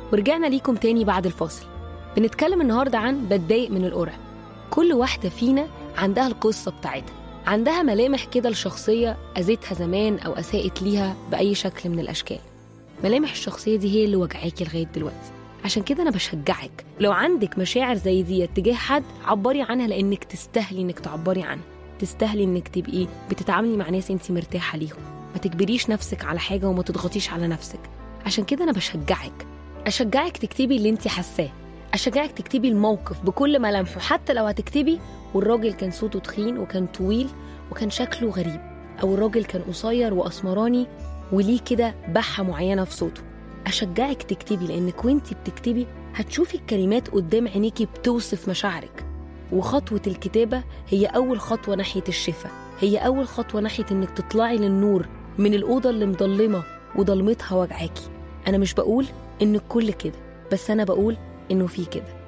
ورجعنا ليكم تاني بعد الفاصل بنتكلم النهاردة عن بتضايق من القرع كل واحدة فينا عندها القصة بتاعتها عندها ملامح كده الشخصية أذتها زمان أو أساءت ليها بأي شكل من الأشكال ملامح الشخصية دي هي اللي وجعاكي لغاية دلوقتي عشان كده أنا بشجعك لو عندك مشاعر زي دي اتجاه حد عبري عنها لأنك تستاهلي إنك تعبري عنها تستاهلي إنك تبقي بتتعاملي مع ناس أنت مرتاحة ليهم ما تجبريش نفسك على حاجة وما تضغطيش على نفسك عشان كده أنا بشجعك أشجعك تكتبي اللي أنت حاساه أشجعك تكتبي الموقف بكل ملامحه حتى لو هتكتبي والراجل كان صوته تخين وكان طويل وكان شكله غريب أو الراجل كان قصير وأسمراني وليه كده بحة معينة في صوته أشجعك تكتبي لأنك وانتي بتكتبي هتشوفي الكلمات قدام عينيكي بتوصف مشاعرك وخطوة الكتابة هي أول خطوة ناحية الشفاء هي أول خطوة ناحية إنك تطلعي للنور من الأوضة اللي مضلمة وضلمتها وجعاكي أنا مش بقول إن الكل كده بس أنا بقول إنه في كده